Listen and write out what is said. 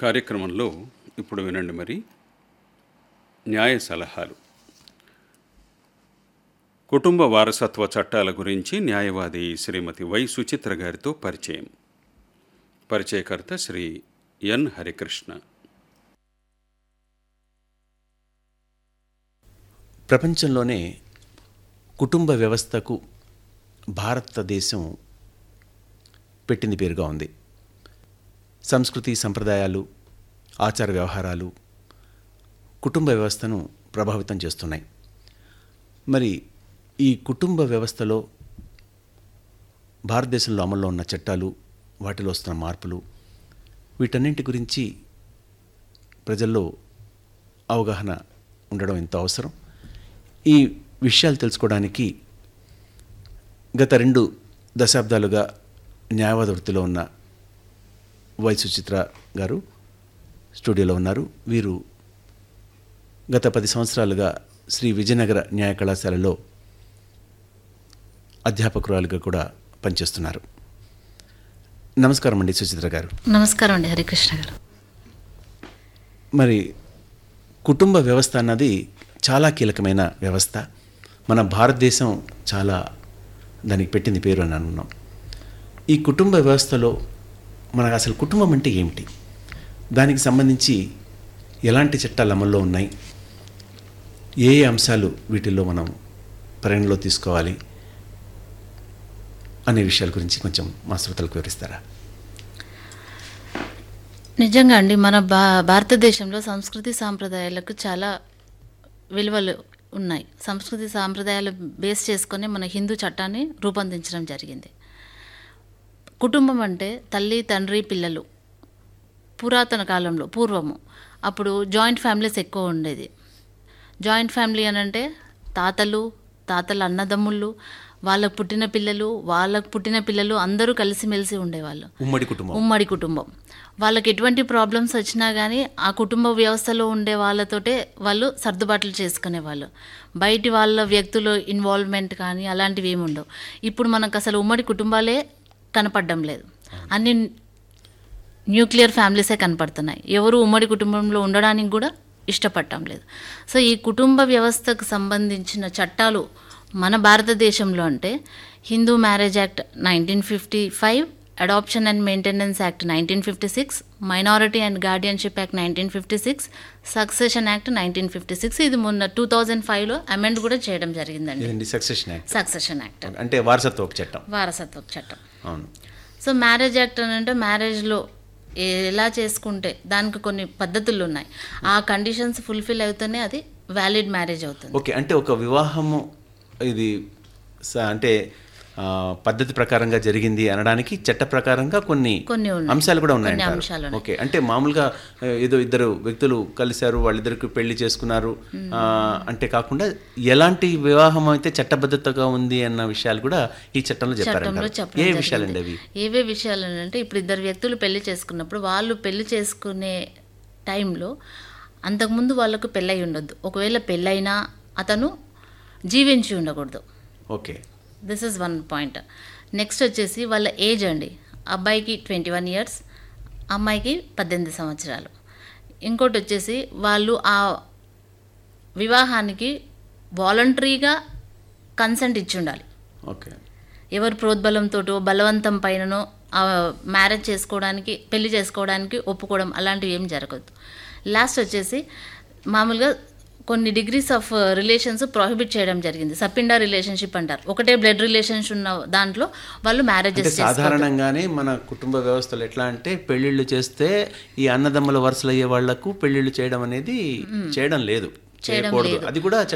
కార్యక్రమంలో ఇప్పుడు వినండి మరి న్యాయ సలహాలు కుటుంబ వారసత్వ చట్టాల గురించి న్యాయవాది శ్రీమతి వై సుచిత్ర గారితో పరిచయం పరిచయకర్త శ్రీ ఎన్ హరికృష్ణ ప్రపంచంలోనే కుటుంబ వ్యవస్థకు భారతదేశం పెట్టింది పేరుగా ఉంది సంస్కృతి సంప్రదాయాలు ఆచార వ్యవహారాలు కుటుంబ వ్యవస్థను ప్రభావితం చేస్తున్నాయి మరి ఈ కుటుంబ వ్యవస్థలో భారతదేశంలో అమల్లో ఉన్న చట్టాలు వాటిలో వస్తున్న మార్పులు వీటన్నింటి గురించి ప్రజల్లో అవగాహన ఉండడం ఎంతో అవసరం ఈ విషయాలు తెలుసుకోవడానికి గత రెండు దశాబ్దాలుగా న్యాయవాద వృత్తిలో ఉన్న వై సుచిత్ర గారు స్టూడియోలో ఉన్నారు వీరు గత పది సంవత్సరాలుగా శ్రీ విజయనగర న్యాయ కళాశాలలో అధ్యాపకురాలుగా కూడా పనిచేస్తున్నారు నమస్కారం అండి సుచిత్ర గారు నమస్కారం అండి హరికృష్ణ గారు మరి కుటుంబ వ్యవస్థ అన్నది చాలా కీలకమైన వ్యవస్థ మన భారతదేశం చాలా దానికి పెట్టింది పేరు అని అనున్నాం ఈ కుటుంబ వ్యవస్థలో మనకు అసలు కుటుంబం అంటే ఏమిటి దానికి సంబంధించి ఎలాంటి చట్టాలు అమల్లో ఉన్నాయి ఏ ఏ అంశాలు వీటిల్లో మనం పరిగణలో తీసుకోవాలి అనే విషయాల గురించి కొంచెం మా శ్రోతలకు వివరిస్తారా నిజంగా అండి మన భా భారతదేశంలో సంస్కృతి సాంప్రదాయాలకు చాలా విలువలు ఉన్నాయి సంస్కృతి సాంప్రదాయాలు బేస్ చేసుకొని మన హిందూ చట్టాన్ని రూపొందించడం జరిగింది కుటుంబం అంటే తల్లి తండ్రి పిల్లలు పురాతన కాలంలో పూర్వము అప్పుడు జాయింట్ ఫ్యామిలీస్ ఎక్కువ ఉండేది జాయింట్ ఫ్యామిలీ అని అంటే తాతలు తాతల అన్నదమ్ముళ్ళు వాళ్ళకు పుట్టిన పిల్లలు వాళ్ళకు పుట్టిన పిల్లలు అందరూ కలిసిమెలిసి ఉండేవాళ్ళు ఉమ్మడి కుటుంబం ఉమ్మడి కుటుంబం వాళ్ళకి ఎటువంటి ప్రాబ్లమ్స్ వచ్చినా కానీ ఆ కుటుంబ వ్యవస్థలో ఉండే వాళ్ళతోటే వాళ్ళు సర్దుబాట్లు చేసుకునేవాళ్ళు బయటి వాళ్ళ వ్యక్తుల ఇన్వాల్వ్మెంట్ కానీ అలాంటివి ఏమి ఉండవు ఇప్పుడు మనకు అసలు ఉమ్మడి కుటుంబాలే కనపడడం లేదు అన్ని న్యూక్లియర్ ఫ్యామిలీసే కనపడుతున్నాయి ఎవరు ఉమ్మడి కుటుంబంలో ఉండడానికి కూడా ఇష్టపడటం లేదు సో ఈ కుటుంబ వ్యవస్థకు సంబంధించిన చట్టాలు మన భారతదేశంలో అంటే Hindu marriage act nineteen fifty five adoption and maintenance act nineteen fifty six minority and guardianship act nineteen fifty six succession act nineteen fifty six ఇది మొన్న టూ థౌజండ్ ఫైవ్లో అమెండ్ కూడా చేయడం జరిగిందండి ఇదండి సక్సెషన్ యాక్ట్ సక్సెషన్ యాక్ట్ అంటే వారసత్వపు చట్టం వారసత్వ చట్టం అవును సో మ్యారేజ్ యాక్ట్ అని అంటే మ్యారేజ్లో ఎలా చేసుకుంటే దానికి కొన్ని పద్ధతులు ఉన్నాయి ఆ కండిషన్స్ ఫుల్ఫిల్ అవుతూనే అది వ్యాలిడ్ మ్యారేజ్ అవుతుంది ఓకే అంటే ఒక వివాహము ఇది స- అంటే ఆ, పద్ధతి ప్రకారంగా జరిగింది అనడానికి చట్ట ప్రకారంగా కొన్ని కొన్ని ఉన్నాయి. అంశాలు కూడా ఉన్నాయి కొన్ని అంటారు. అంశాలు ఉన్నాయి. ఓకే అంటే మామూలుగా ఆ, ఏదో ఇద్దరు వ్యక్తులు కలిశారు వాళ్ళిద్దరికి పెళ్లి చేసుకున్నారు ఆ, అంటే కాకుండా ఎలాంటి వివాహం అయితే చట్టబద్ధతగా ఉంది అన్న విషయాలు కూడా ఈ చట్టంలో చట్టంలో చెప్పారంటారు చెప్పడం ఏ జరిగింది. విషయాలండి అవి ఏవే విషయాలు అని అంటే ఇప్పుడు ఇద్దరు వ్యక్తులు పెళ్లి చేసుకున్నప్పుడు వాళ్ళు పెళ్లి చేసుకునే టైంలో అంతకుముందు వాళ్ళకు పెళ్ళై ఉండొద్దు ఒకవేళ పెళ్ళైనా అతను జీవించి ఉండకూడదు okay this is one point next వచ్చేసి వాళ్ళ ఏజ్ అండి అబ్బాయికి ట్వంటీ వన్ ఇయర్స్ అమ్మాయికి పద్దెనిమిది సంవత్సరాలు ఇంకోటి వచ్చేసి వాళ్ళు ఆ వివాహానికి వాలంటరీగా కన్సెంట్ ఇచ్చి ఉండాలి ఓకే ఎవరు ప్రోద్బలంతోటో బలవంతం పైననో ఆ మ్యారేజ్ చేసుకోవడానికి పెళ్లి చేసుకోవడానికి ఒప్పుకోవడం అలాంటివి ఏం జరగదు లాస్ట్ వచ్చేసి మామూలుగా కొన్ని డిగ్రీస్ ఆఫ్ రిలేషన్స్ ప్రొహిబిట్ చేయడం జరిగింది సపిండా రిలేషన్షిప్ అంటారు ఒకటే బ్లడ్ రిలేషన్స్ ఉన్న దాంట్లో వాళ్ళు అంటే మ్యారేజెస్ సాధారణంగానే మన కుటుంబ వ్యవస్థలో ఎట్లా అంటే పెళ్ళిళ్ళు చేస్తే ఈ అన్నదమ్ముల వరుసలు అయ్యే వాళ్లకు పెళ్ళిళ్ళు చేయడం అనేది చేయడం లేదు చేయకూడదు అది కూడా